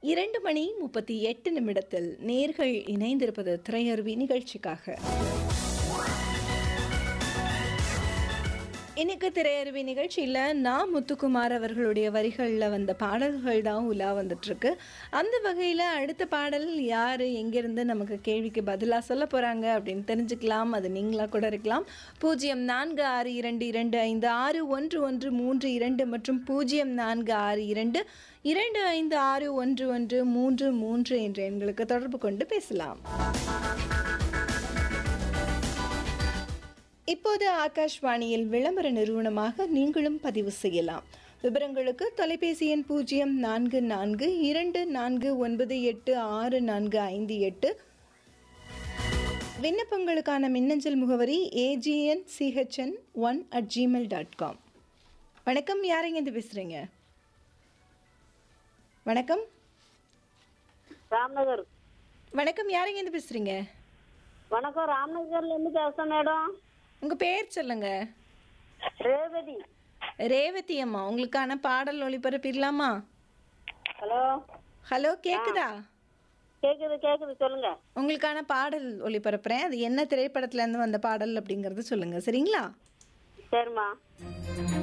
இரண்டு மணி முப்பத்தி எட்டு நிமிடத்தில் நேர்கள் இணைந்திருப்பது திரையருவி நிகழ்ச்சிக்காக இன்னைக்கு திரையருவி நிகழ்ச்சியில் நான் முத்துக்குமார் அவர்களுடைய வரிகளில் வந்த பாடல்கள் தான் உலா வந்துட்டுருக்கு அந்த வகையில் அடுத்த பாடல் யார் எங்கேருந்து நமக்கு கேள்விக்கு பதிலாக சொல்ல போகிறாங்க அப்படின்னு தெரிஞ்சுக்கலாம் அது நீங்களாக கூட இருக்கலாம் பூஜ்ஜியம் நான்கு ஆறு இரண்டு இரண்டு ஐந்து ஆறு ஒன்று ஒன்று மூன்று இரண்டு மற்றும் பூஜ்ஜியம் நான்கு ஆறு இரண்டு இரண்டு ஐந்து ஆறு ஒன்று ஒன்று மூன்று மூன்று என்ற எண்களுக்கு தொடர்பு கொண்டு பேசலாம் இப்போது ஆகாஷ்வாணியில் விளம்பர நிறுவனமாக நீங்களும் பதிவு செய்யலாம் விவரங்களுக்கு தொலைபேசி எண் பூஜ்ஜியம் நான்கு நான்கு இரண்டு நான்கு ஒன்பது எட்டு ஆறு நான்கு ஐந்து எட்டு விண்ணப்பங்களுக்கான மின்னஞ்சல் முகவரி AGN CHN one at Gmail dot com வணக்கம் யாரைங்கேருந்து பேசுகிறீங்க வணக்கம் ராம்நகர் வணக்கம் யாரைங்கேருந்து பேசுகிறீங்க வணக்கம் ராம்நகர்ல இருந்து பேசுறேன் மேடம் உங்கள் பேர் சொல்லுங்கள் ரேவதி ரேவதி அம்மா உங்களுக்கான பாடல் ஒளிபரப்பிடலாமா ஹலோ ஹலோ கேக்குதா கேக்குது கேக்குது சொல்லுங்க உங்களுக்கான பாடல் ஒளிபரப்புறேன் அது என்ன திரைப்படத்துல இருந்து வந்த பாடல் அப்படிங்கறது சொல்லுங்க சரிங்களா சரிம்மா